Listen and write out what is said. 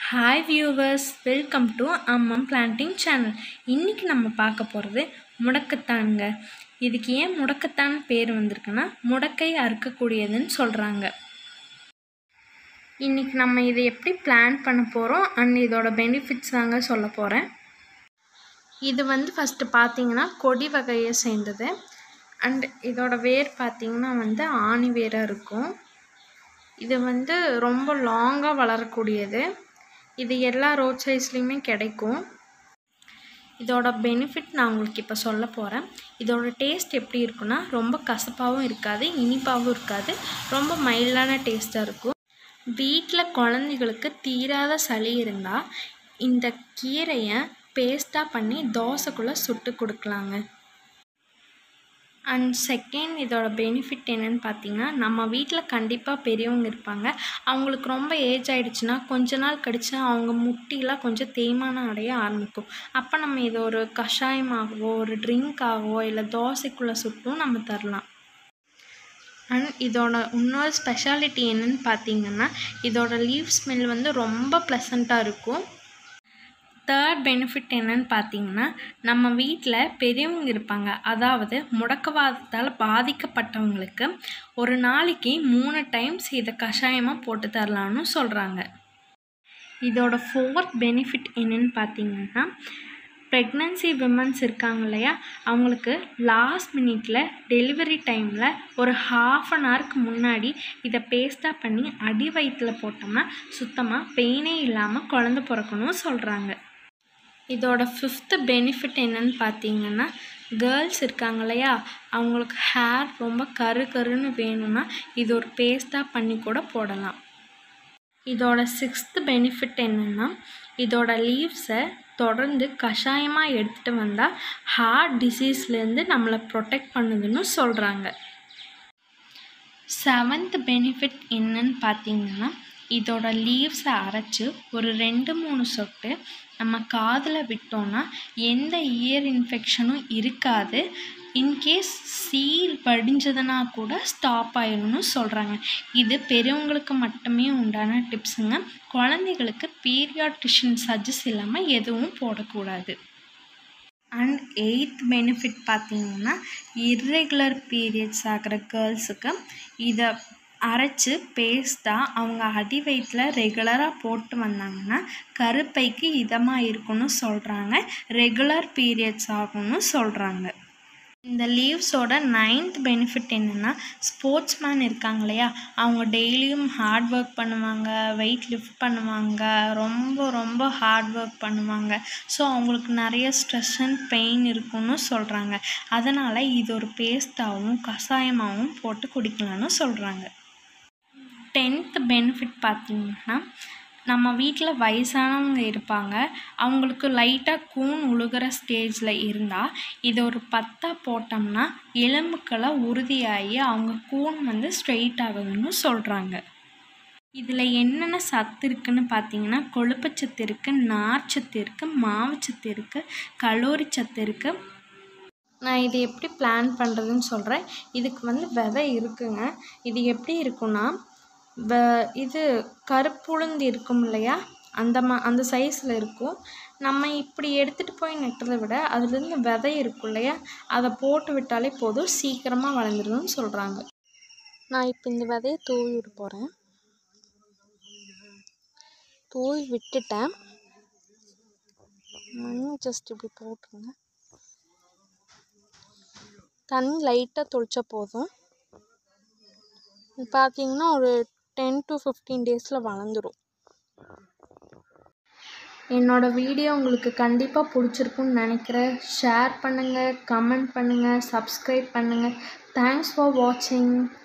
hi viewers welcome to அம்மம் planting channel இன்றைக்கி நம்ம பார்க்க போகிறது முடக்கத்தானுங்க இதுக்கு ஏன் முடக்கத்தான் பேர் வந்திருக்குன்னா முடக்கை அறுக்கக்கூடியதுன்னு சொல்கிறாங்க இன்றைக்கி நம்ம இதை எப்படி பிளான் பண்ண போகிறோம் அண்ட் இதோட பெனிஃபிட்ஸ் தாங்க சொல்ல போகிறேன் இது வந்து ஃபஸ்ட்டு பார்த்தீங்கன்னா கொடி வகையை சேர்ந்தது அண்ட் இதோட வேர் பார்த்திங்கன்னா வந்து ஆணி வேராக இருக்கும் இது வந்து ரொம்ப லாங்காக வளரக்கூடியது இது எல்லா ரோட் சைஸ்லேயுமே கிடைக்கும் இதோட பெனிஃபிட் நான் உங்களுக்கு இப்போ சொல்ல போகிறேன் இதோட டேஸ்ட் எப்படி இருக்குன்னா ரொம்ப கசப்பாகவும் இருக்காது இனிப்பாகவும் இருக்காது ரொம்ப மைல்டான டேஸ்ட்டாக இருக்கும் வீட்டில் குழந்தைகளுக்கு தீராத சளி இருந்தால் இந்த கீரையை பேஸ்ட்டாக பண்ணி தோசைக்குள்ளே சுட்டு கொடுக்கலாங்க அண்ட் செகண்ட் இதோட பெனிஃபிட் என்னென்னு பார்த்தீங்கன்னா நம்ம வீட்டில் கண்டிப்பாக பெரியவங்க இருப்பாங்க அவங்களுக்கு ரொம்ப ஏஜ் ஆகிடுச்சுன்னா கொஞ்ச நாள் கழிச்சு அவங்க முட்டிலாம் கொஞ்சம் தேய்மானம் அடைய ஆரம்பிக்கும் அப்போ நம்ம இதை ஒரு கஷாயமாகவோ ஒரு ட்ரிங்காகவோ இல்லை தோசைக்குள்ளே சுட்டும் நம்ம தரலாம் அண்ட் இதோட இன்னொரு ஸ்பெஷாலிட்டி என்னென்னு பார்த்தீங்கன்னா இதோட லீவ் ஸ்மெல் வந்து ரொம்ப ப்ளசண்ட்டாக இருக்கும் தேர்ட் பெனிஃபிட் என்னன்னு பார்த்தீங்கன்னா நம்ம வீட்டில் பெரியவங்க இருப்பாங்க அதாவது முடக்கவாதத்தால் பாதிக்கப்பட்டவங்களுக்கு ஒரு நாளைக்கு மூணு டைம்ஸ் இதை கஷாயமாக போட்டு தரலான்னு சொல்கிறாங்க இதோட ஃபோர்த் பெனிஃபிட் என்னன்னு பார்த்தீங்கன்னா ப்ரெக்னன்சி விமன்ஸ் இருக்காங்க இல்லையா அவங்களுக்கு லாஸ்ட் மினிட்ல டெலிவரி டைமில் ஒரு ஹாஃப் அன் ஹவருக்கு முன்னாடி இதை பேஸ்ட்டாக பண்ணி அடி வயிற்றில் போட்டோம்னா சுத்தமாக பெயினே இல்லாமல் குழந்த பிறக்கணும்னு சொல்கிறாங்க இதோட ஃபிஃப்த்து பெனிஃபிட் என்னன்னு பார்த்தீங்கன்னா கேர்ள்ஸ் இருக்காங்க இல்லையா அவங்களுக்கு ஹேர் ரொம்ப கரு கருன்னு வேணும்னா இது ஒரு பேஸ்ட்டாக பண்ணி கூட போடலாம் இதோட சிக்ஸ்த்து பெனிஃபிட் என்னென்னா இதோட லீவ்ஸை தொடர்ந்து கஷாயமாக எடுத்துகிட்டு வந்தால் ஹார்ட் டிசீஸ்லேருந்து நம்மளை ப்ரொடெக்ட் பண்ணுதுன்னு சொல்கிறாங்க செவன்த் பெனிஃபிட் என்னன்னு பார்த்தீங்கன்னா இதோட லீவ்ஸை அரைச்சி ஒரு ரெண்டு மூணு சொட்டு நம்ம காதில் விட்டோன்னா எந்த இயர் இன்ஃபெக்ஷனும் இருக்காது இன்கேஸ் சீல் படிஞ்சதுன்னா கூட ஸ்டாப் ஆயிடும்னு சொல்கிறாங்க இது பெரியவங்களுக்கு மட்டுமே உண்டான டிப்ஸுங்க குழந்தைகளுக்கு பீரியாட்ரிஷன் சஜஸ் இல்லாமல் எதுவும் போடக்கூடாது அண்ட் எயித் பெனிஃபிட் பார்த்திங்கன்னா இர்ரெகுலர் பீரியட்ஸ் ஆகிற கேர்ள்ஸுக்கு இதை அரைச்சி பேஸ்ட்டாக அவங்க அடி வயிற்றில் ரெகுலராக போட்டு வந்தாங்கன்னா கருப்பைக்கு இதமாக இருக்குன்னு சொல்கிறாங்க ரெகுலர் பீரியட்ஸ் ஆகும்னு சொல்கிறாங்க இந்த லீவ்ஸோட நைன்த் பெனிஃபிட் என்னென்னா ஸ்போர்ட்ஸ் மேன் இருக்காங்க இல்லையா அவங்க டெய்லியும் ஹார்ட் ஒர்க் பண்ணுவாங்க வெயிட் லிஃப்ட் பண்ணுவாங்க ரொம்ப ரொம்ப ஹார்ட் ஒர்க் பண்ணுவாங்க ஸோ அவங்களுக்கு நிறைய ஸ்ட்ரெஸ் அண்ட் பெயின் இருக்குன்னு சொல்கிறாங்க அதனால் இது ஒரு பேஸ்ட்டாகவும் கஷாயமாகவும் போட்டு குடிக்கலாம்னு சொல்கிறாங்க டென்த் பெனிஃபிட் பார்த்திங்கன்னா நம்ம வீட்டில் வயசானவங்க இருப்பாங்க அவங்களுக்கு லைட்டாக கூன் உழுகிற ஸ்டேஜில் இருந்தால் இதை ஒரு பத்தாக போட்டோம்னா எலும்புக்களை உறுதியாகி அவங்க கூன் வந்து ஸ்ட்ரெயிட் ஆகுதுன்னு சொல்கிறாங்க இதில் என்னென்ன சத்து இருக்குதுன்னு பார்த்தீங்கன்னா கொழுப்புச்சத்து இருக்குது நார்ச்சத்து இருக்குது மாவுச்சத்து இருக்குது கலோரி சத்து இருக்குது நான் இது எப்படி பிளான் பண்ணுறதுன்னு சொல்கிறேன் இதுக்கு வந்து விதை இருக்குங்க இது எப்படி இருக்குன்னா வ இது கருப்புளுந்து இருக்கும் இல்லையா அந்த மா அந்த சைஸில் இருக்கும் நம்ம இப்படி எடுத்துகிட்டு போய் நட்டுறதை விட அதுலேருந்து விதை இருக்கும் இல்லையா அதை போட்டு விட்டாலே போதும் சீக்கிரமாக வளர்ந்துருதுன்னு சொல்கிறாங்க நான் இப்போ இந்த விதையை தூவி விட போகிறேன் தூவி விட்டுட்டேன் மண் ஜஸ்ட் இப்படி போட்டுருங்க தண்ணி லைட்டாக தொளிச்சா போதும் பார்த்தீங்கன்னா ஒரு டென் டு ஃபிஃப்டீன் டேஸில் வளர்ந்துடும் என்னோடய வீடியோ உங்களுக்கு கண்டிப்பாக பிடிச்சிருக்குன்னு நினைக்கிறேன் ஷேர் பண்ணுங்கள் கமெண்ட் பண்ணுங்கள் சப்ஸ்கிரைப் பண்ணுங்கள் தேங்க்ஸ் ஃபார் வாட்சிங்